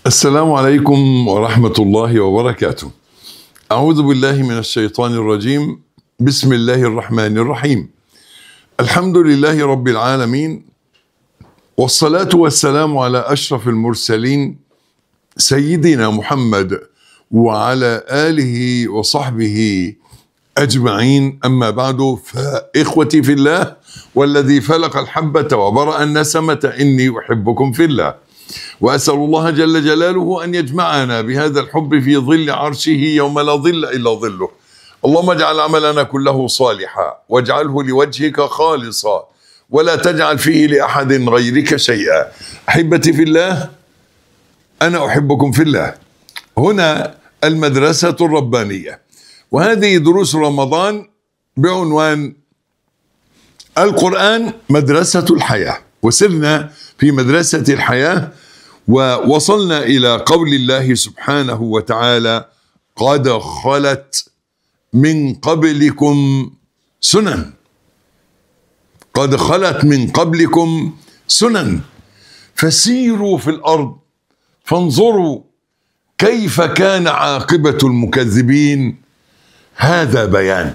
السلام عليكم ورحمة الله وبركاته. أعوذ بالله من الشيطان الرجيم. بسم الله الرحمن الرحيم. الحمد لله رب العالمين والصلاة والسلام على أشرف المرسلين سيدنا محمد وعلى آله وصحبه أجمعين أما بعد فإخوتي في الله والذي فلق الحبة وبرأ النسمة إني أحبكم في الله وأسأل الله جل جلاله أن يجمعنا بهذا الحب في ظل عرشه يوم لا ظل إلا ظله اللهم اجعل عملنا كله صالحا واجعله لوجهك خالصا ولا تجعل فيه لأحد غيرك شيئا أحبتي في الله أنا أحبكم في الله هنا المدرسة الربانية وهذه دروس رمضان بعنوان القرآن مدرسة الحياة وسرنا في مدرسة الحياة ووصلنا إلى قول الله سبحانه وتعالى قد خلت من قبلكم سنن قد خلت من قبلكم سنن فسيروا في الأرض فانظروا كيف كان عاقبة المكذبين هذا بيان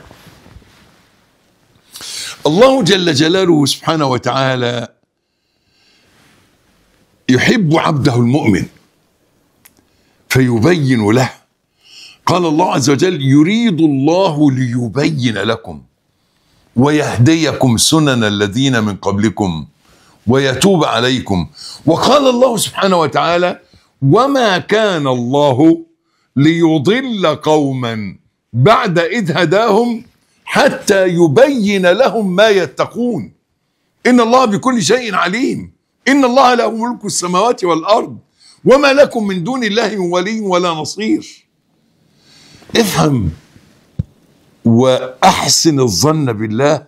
الله جل جلاله سبحانه وتعالى يحب عبده المؤمن فيبين له قال الله عز وجل يريد الله ليبين لكم ويهديكم سنن الذين من قبلكم ويتوب عليكم وقال الله سبحانه وتعالى وما كان الله ليضل قوما بعد إذ هداهم حتى يبين لهم ما يتقون إن الله بكل شيء عليم إن الله له ملك السماوات والأرض وما لكم من دون الله من ولي ولا نصير افهم وأحسن الظن بالله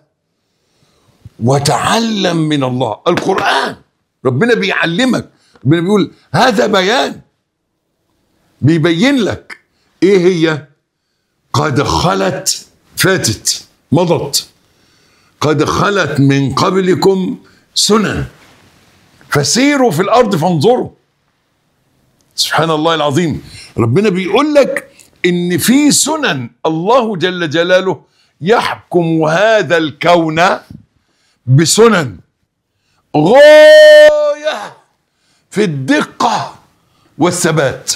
وتعلم من الله القرآن ربنا بيعلمك ربنا بيقول هذا بيان بيبين لك ايه هي قد خلت فاتت مضت قد خلت من قبلكم سنن فسيروا في الارض فانظروا سبحان الله العظيم ربنا بيقول لك ان في سنن الله جل جلاله يحكم هذا الكون بسنن غايه في الدقه والثبات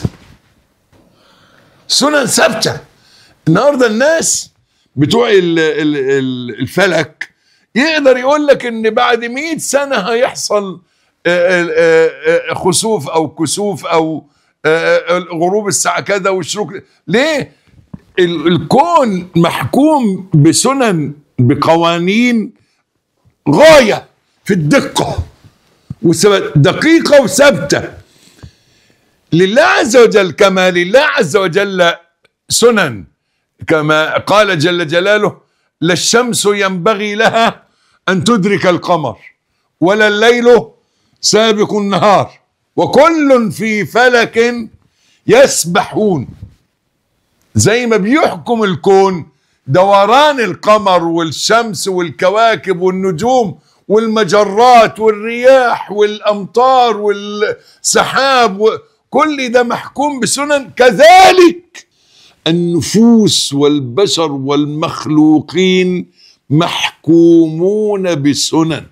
سنن ثابته النهارده الناس بتوع ال- ال- ال- الفلك يقدر يقول لك ان بعد 100 سنه هيحصل آه، آه، آه، خسوف او كسوف او آه، آه، غروب الساعه كذا والشروق ليه؟ ال- الكون محكوم بسنن بقوانين غايه في الدقه والثبات دقيقه وثابته لله عز وجل كما لله عز وجل سنن كما قال جل جلاله لا الشمس ينبغي لها ان تدرك القمر ولا الليل سابق النهار وكل في فلك يسبحون زي ما بيحكم الكون دوران القمر والشمس والكواكب والنجوم والمجرات والرياح والامطار والسحاب كل ده محكوم بسنن كذلك النفوس والبشر والمخلوقين محكومون بسنن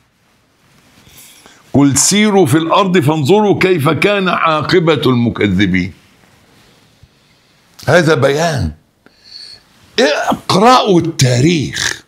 قل سيروا في الارض فانظروا كيف كان عاقبه المكذبين هذا بيان اقرأوا التاريخ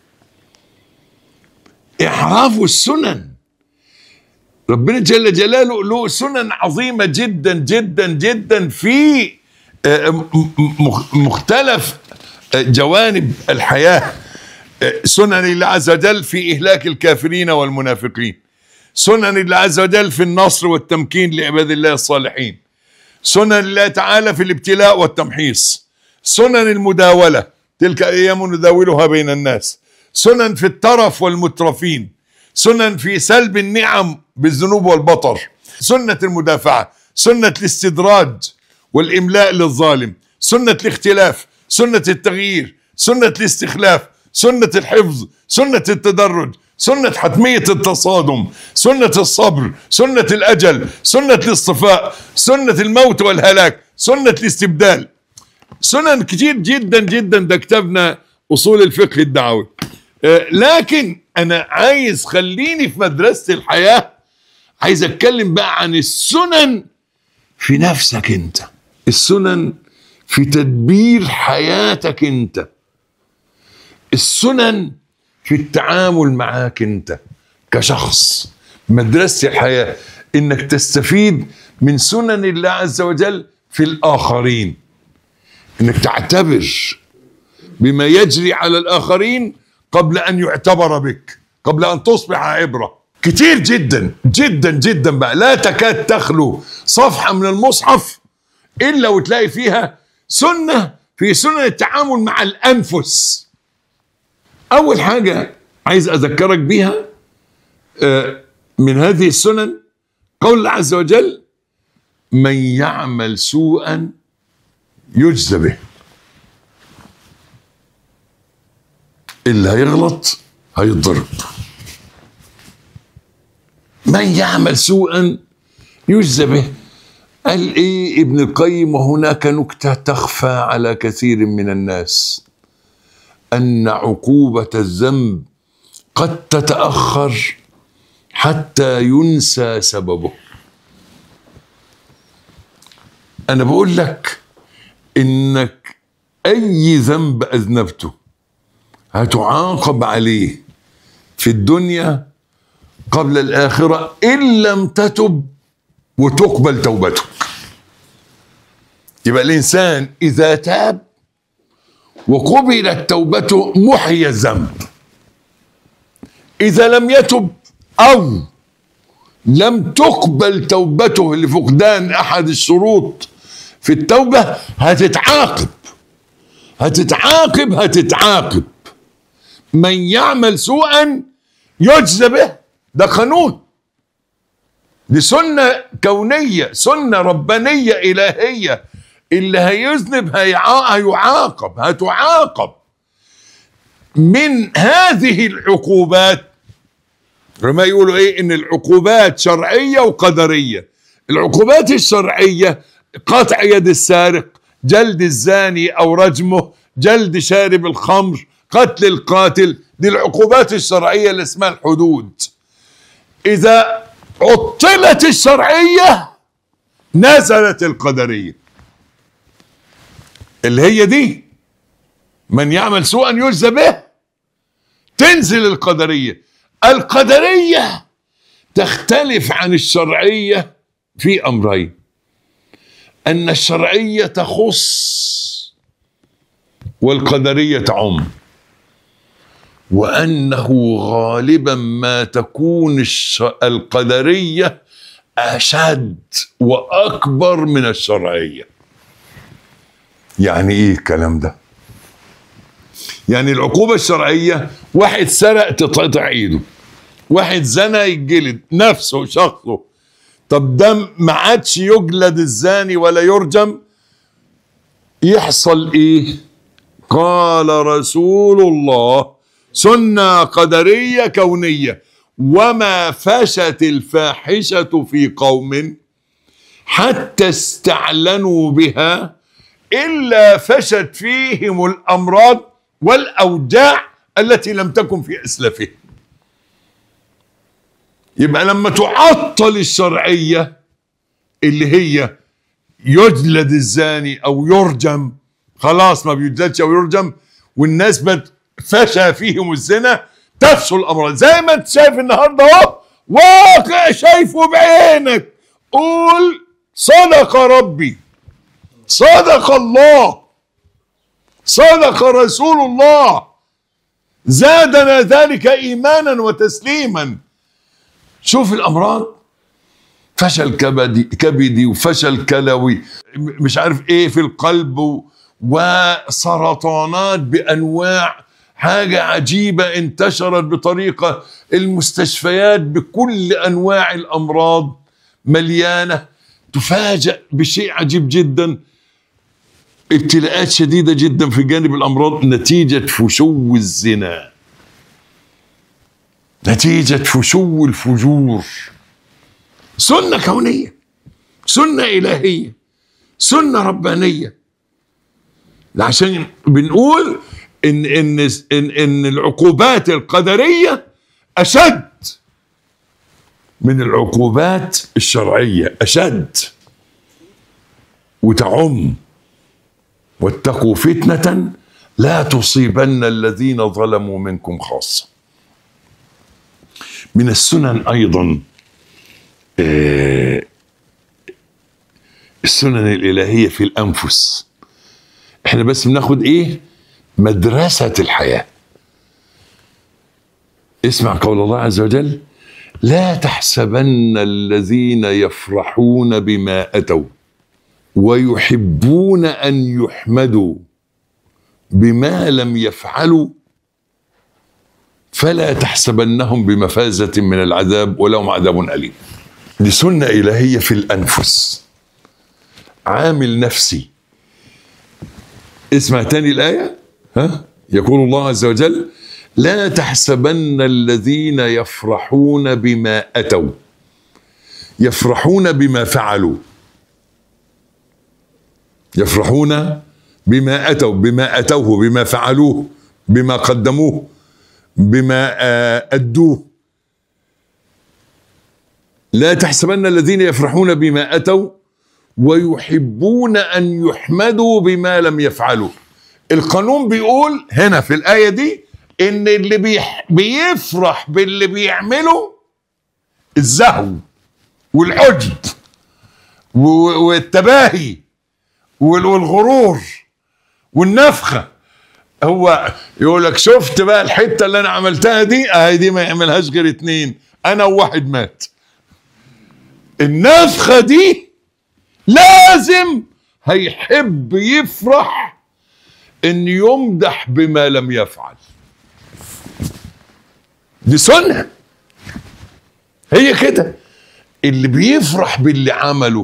اعرفوا السنن ربنا جل جلاله له سنن عظيمة جدا جدا جدا في آه، م- م- مختلف آه، جوانب الحياة آه، سنن الله عز وجل في إهلاك الكافرين والمنافقين سنن الله عز وجل في النصر والتمكين لعباد الله الصالحين سنن الله تعالى في الابتلاء والتمحيص سنن المداولة تلك أيام نداولها بين الناس سنن في الترف والمترفين سنن في سلب النعم بالذنوب والبطر سنة المدافعة سنة الاستدراج والإملاء للظالم سنة الاختلاف سنة التغيير سنة الاستخلاف سنة الحفظ سنة التدرج سنة حتمية التصادم سنة الصبر سنة الأجل سنة الاصطفاء سنة الموت والهلاك سنة الاستبدال سنن كتير جدا جدا ده كتابنا أصول الفقه الدعوي آه، لكن أنا عايز خليني في مدرسة الحياة عايز أتكلم بقى عن السنن في نفسك أنت السنن في تدبير حياتك أنت السنن في التعامل معاك انت كشخص مدرسة الحياة انك تستفيد من سنن الله عز وجل في الاخرين انك تعتبر بما يجري على الاخرين قبل ان يعتبر بك قبل ان تصبح عبرة كتير جدا جدا جدا بقى لا تكاد تخلو صفحة من المصحف الا وتلاقي فيها سنة في سنن التعامل مع الانفس أول حاجة عايز أذكرك بيها آه، من هذه السنن قول الله عز وجل من يعمل سوءا يجزى به اللي هيغلط هيتضرب من يعمل سوءا يجزى به قال ايه ابن القيم وهناك نكته تخفى على كثير من الناس ان عقوبه الذنب قد تتاخر حتى ينسى سببه انا بقول لك انك اي ذنب اذنبته هتعاقب عليه في الدنيا قبل الاخره ان لم تتب وتقبل توبتك يبقى الانسان اذا تاب وقبلت توبته محي الذنب اذا لم يتب او لم تقبل توبته لفقدان احد الشروط في التوبه هتتعاقب هتتعاقب هتتعاقب من يعمل سوءا يجزى به ده قانون دي سنة كونية سنة ربانية إلهية اللي هيذنب هيعا- هيعاقب هتعاقب من هذه العقوبات ما يقولوا ايه ان العقوبات شرعية وقدرية العقوبات الشرعية قطع يد السارق جلد الزاني او رجمه جلد شارب الخمر قتل القاتل دي العقوبات الشرعية اللي اسمها الحدود اذا عطلت الشرعية نزلت القدرية اللي هي دي من يعمل سوءا يجزى به تنزل القدرية القدرية تختلف عن الشرعية في أمرين أن الشرعية تخص والقدرية تعم وأنه غالبا ما تكون الش- القدرية أشد وأكبر من الشرعية يعني إيه الكلام ده يعني العقوبة الشرعية واحد سرق تتقطع ايده واحد زنى يتجلد نفسه شخصه طب ده ما عادش يجلد الزاني ولا يرجم يحصل ايه قال رسول الله سنة قدرية كونية وما فشت الفاحشة في قوم حتى استعلنوا بها إلا فشت فيهم الأمراض والأوجاع التي لم تكن في أسلافهم يبقى لما تعطل الشرعية اللي هي يجلد الزاني أو يرجم خلاص ما بيجلدش أو يرجم والناس بت فشى فيهم الزنا تفشل الأمراض زي ما أنت شايف النهارده أهو واقع شايفه بعينك قول صدق ربي صدق الله صدق رسول الله زادنا ذلك ايمانا وتسليما شوف الامراض فشل كبدي كبدي وفشل كلوي م- مش عارف ايه في القلب و- وسرطانات بانواع حاجه عجيبه انتشرت بطريقه المستشفيات بكل انواع الامراض مليانه تفاجأ بشيء عجيب جدا ابتلاءات شديدة جدا في جانب الأمراض نتيجة فشو الزنا نتيجة فشو الفجور سنة كونية سنة إلهية سنة ربانية عشان بنقول إن إن إن, إن العقوبات القدرية أشد من العقوبات الشرعية أشد وتعم واتقوا فتنة لا تصيبن الذين ظلموا منكم خاصة من السنن أيضا آه، السنن الإلهية في الأنفس احنا بس بناخد ايه مدرسة الحياة اسمع قول الله عز وجل لا تحسبن الذين يفرحون بما أتوا ويحبون أن يحمدوا بما لم يفعلوا فلا تحسبنهم بمفازة من العذاب ولهم عذاب أليم دي سنة إلهية في الأنفس عامل نفسي اسمع تاني الآية ها يقول الله عز وجل لا تحسبن الذين يفرحون بما أتوا يفرحون بما فعلوا يفرحون بما أتوا بما أتوه بما فعلوه بما قدموه بما آه، أدوه لا تحسبن الذين يفرحون بما أتوا ويحبون أن يحمدوا بما لم يفعلوا القانون بيقول هنا في الآية دي إن اللي بيح بيفرح باللي بيعمله الزهو والعجب و- والتباهي وال- والغرور والنفخة هو يقول لك شفت بقى الحتة اللي أنا عملتها دي أهي دي ما يعملهاش غير اتنين أنا وواحد مات النفخة دي لازم هيحب يفرح ان يمدح بما لم يفعل دي سنة هي كده اللي بيفرح باللي عمله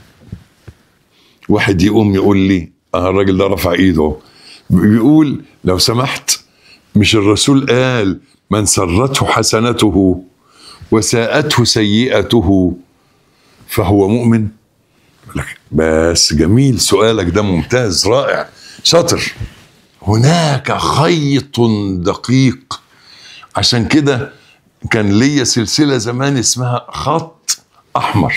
واحد يقوم يقول لي اه الراجل ده رفع ايده اهو. بيقول لو سمحت مش الرسول قال من سرته حسنته وساءته سيئته فهو مؤمن لك بس جميل سؤالك ده ممتاز رائع شاطر هناك خيط دقيق عشان كده كان ليا سلسلة زمان اسمها خط أحمر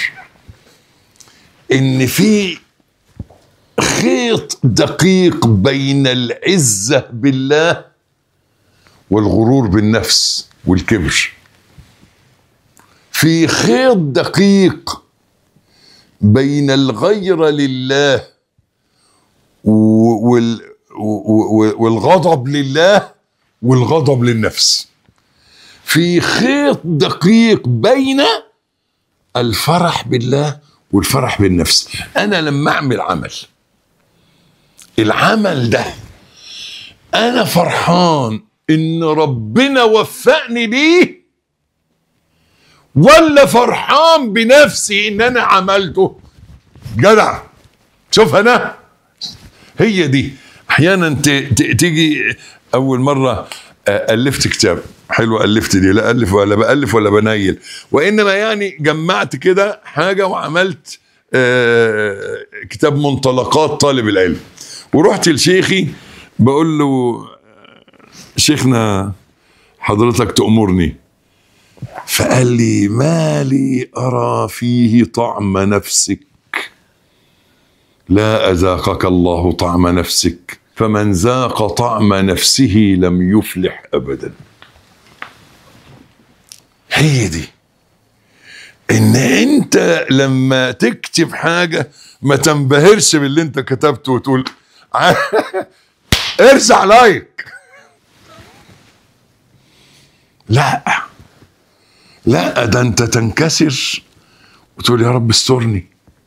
إن في خيط دقيق بين العزة بالله والغرور بالنفس والكبر في خيط دقيق بين الغير لله و- وال و- و- والغضب لله والغضب للنفس في خيط دقيق بين الفرح بالله والفرح بالنفس انا لما اعمل عمل العمل ده انا فرحان ان ربنا وفقني ليه ولا فرحان بنفسي ان انا عملته جدع شوف انا هي دي احيانا ت- ت- تيجي اول مره آه، الفت كتاب حلو الفت دي لا الف ولا بالف ولا بنيل وانما يعني جمعت كده حاجه وعملت آه، كتاب منطلقات طالب العلم ورحت لشيخي بقول له شيخنا حضرتك تأمرني فقال لي ما لي أرى فيه طعم نفسك لا أذاقك الله طعم نفسك فمن ذاق طعم نفسه لم يفلح أبدا هي دي ان انت لما تكتب حاجة ما تنبهرش باللي انت كتبته وتقول ارزع لايك لا لا ده انت تنكسر وتقول يا رب استرني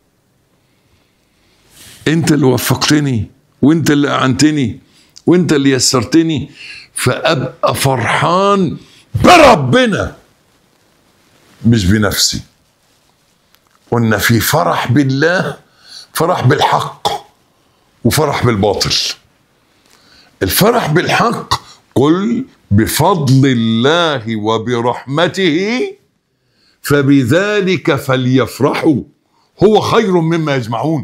انت اللي وفقتني وانت اللي اعنتني وانت اللي يسرتني فابقى فرحان بربنا مش بنفسي قلنا في فرح بالله فرح بالحق وفرح بالباطل الفرح بالحق قل بفضل الله وبرحمته فبذلك فليفرحوا هو خير مما يجمعون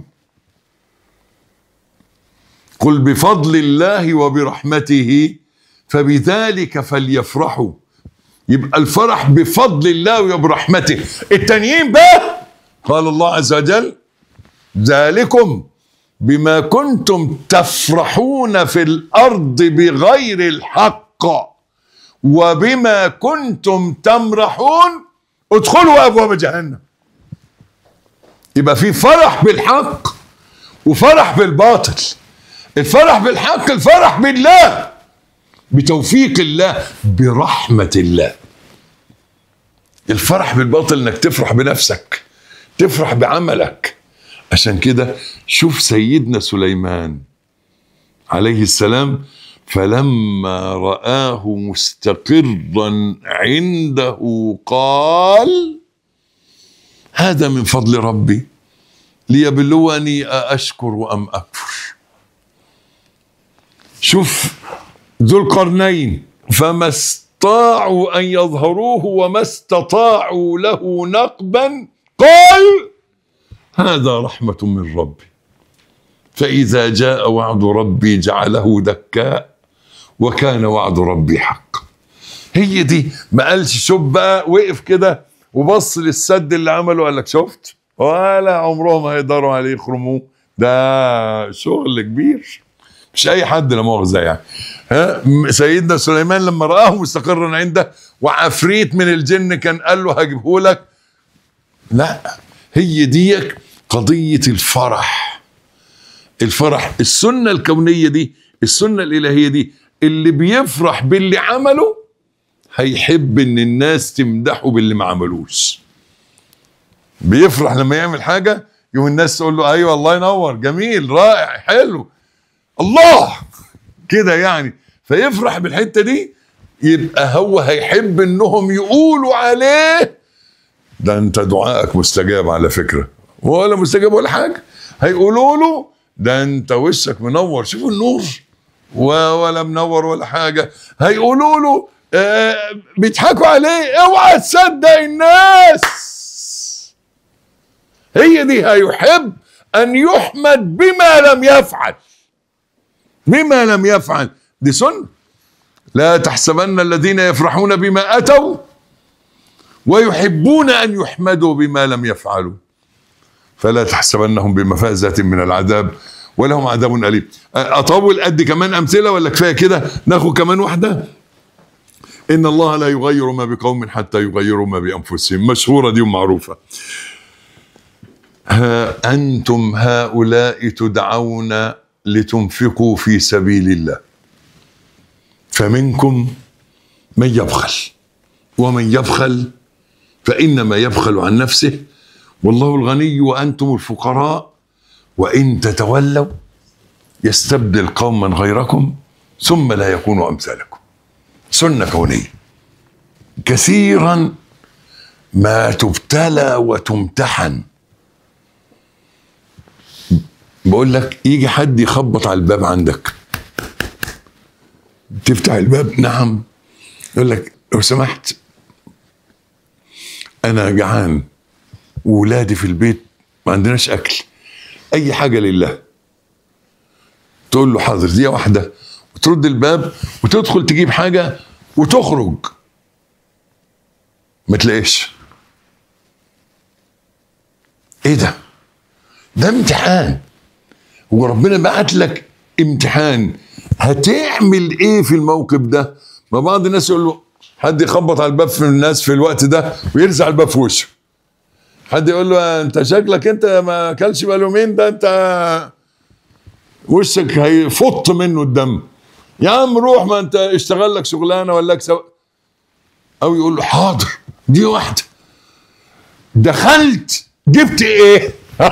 قل بفضل الله وبرحمته فبذلك فليفرحوا يبقى الفرح بفضل الله وبرحمته التانيين بقى قال الله عز وجل ذلكم بما كنتم تفرحون في الارض بغير الحق وبما كنتم تمرحون ادخلوا ابواب جهنم يبقى في فرح بالحق وفرح بالباطل الفرح بالحق الفرح بالله بتوفيق الله برحمة الله الفرح بالباطل انك تفرح بنفسك تفرح بعملك عشان كده شوف سيدنا سليمان عليه السلام فلما رآه مستقرا عنده قال هذا من فضل ربي ليبلوني أأشكر أم أكفر شوف ذو القرنين فما استطاعوا أن يظهروه وما استطاعوا له نقبا قال هذا رحمة من ربي فإذا جاء وعد ربي جعله دكاء وكان وعد ربي حق هي دي ما قالش شوف بقى وقف كده وبص للسد اللي عمله قال لك شفت ولا عمرهم هيقدروا عليه يخرموه ده شغل كبير مش اي حد لا مؤاخذه يعني ها سيدنا سليمان لما راه مستقرا عنده وعفريت من الجن كان قال له هجيبه لك لا هي ديك قضيه الفرح الفرح السنه الكونيه دي السنه الالهيه دي اللي بيفرح باللي عمله هيحب ان الناس تمدحه باللي ما عملوش بيفرح لما يعمل حاجه يوم الناس تقول له ايوه الله ينور جميل رائع حلو الله كده يعني فيفرح بالحته دي يبقى هو هيحب انهم يقولوا عليه ده انت دعائك مستجاب على فكره ولا مستجاب ولا حاجه هيقولوا له ده انت وشك منور شوفوا النور ولا منور ولا حاجه هيقولوا له آه بيضحكوا عليه اوعى تصدق الناس هي دي هيحب ان يحمد بما لم يفعل بما لم يفعل دي سنه لا تحسبن الذين يفرحون بما اتوا ويحبون ان يحمدوا بما لم يفعلوا فلا تحسبنهم بمفازة من العذاب ولهم عذاب أليم أطول قد كمان أمثلة ولا كفاية كده ناخد كمان واحدة إن الله لا يغير ما بقوم حتى يغيروا ما بأنفسهم مشهورة دي ومعروفة ها أنتم هؤلاء تدعون لتنفقوا في سبيل الله فمنكم من يبخل ومن يبخل فإنما يبخل عن نفسه والله الغني وأنتم الفقراء وإن تتولوا يستبدل قوما غيركم ثم لا يكونوا أمثالكم سنة كونية كثيرا ما تبتلى وتمتحن بقول لك يجي حد يخبط على الباب عندك تفتح الباب نعم يقول لك لو سمحت انا جعان وولادي في البيت ما عندناش اكل اي حاجه لله تقول له حاضر دي واحده وترد الباب وتدخل تجيب حاجه وتخرج ما تلاقيش ايه ده ده امتحان وربنا بعت لك امتحان هتعمل ايه في الموقف ده ما بعض الناس يقول له حد يخبط على الباب في الناس في الوقت ده ويرزع الباب في وشه حد يقول له انت شكلك انت ما اكلش بقى يومين ده انت وشك هيفط منه الدم يا عم روح ما انت اشتغل لك شغلانه ولا اكسب او يقول له حاضر دي واحده دخلت جبت ايه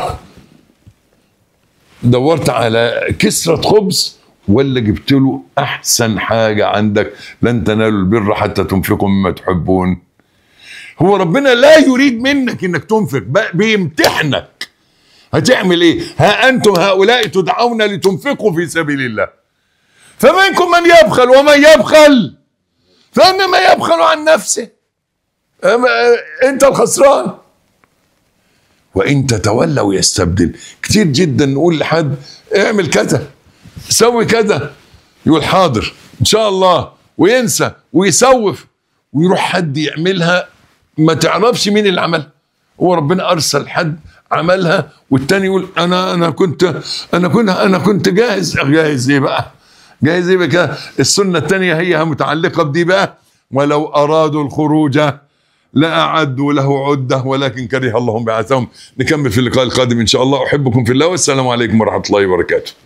دورت على كسرة خبز ولا جبت له احسن حاجة عندك لن تنالوا البر حتى تنفقوا مما تحبون هو ربنا لا يريد منك انك تنفق بيمتحنك هتعمل ايه ها انتم هؤلاء تدعون لتنفقوا في سبيل الله فمنكم من يبخل ومن يبخل فانما يبخل عن نفسه أما- انت الخسران وان تتولوا يستبدل كتير جدا نقول لحد اعمل كذا سوي كذا يقول حاضر ان شاء الله وينسى ويسوف ويروح حد يعملها ما تعرفش مين اللي عملها هو ربنا ارسل حد عملها والتاني يقول انا انا كنت انا كنت انا كنت جاهز جاهز ايه بقى جاهز ايه بقى السنه الثانيه هي متعلقه بدي بقى ولو ارادوا الخروج لأعدوا له عدة ولكن كره الله بعثهم نكمل في اللقاء القادم إن شاء الله أحبكم في الله والسلام عليكم ورحمة الله وبركاته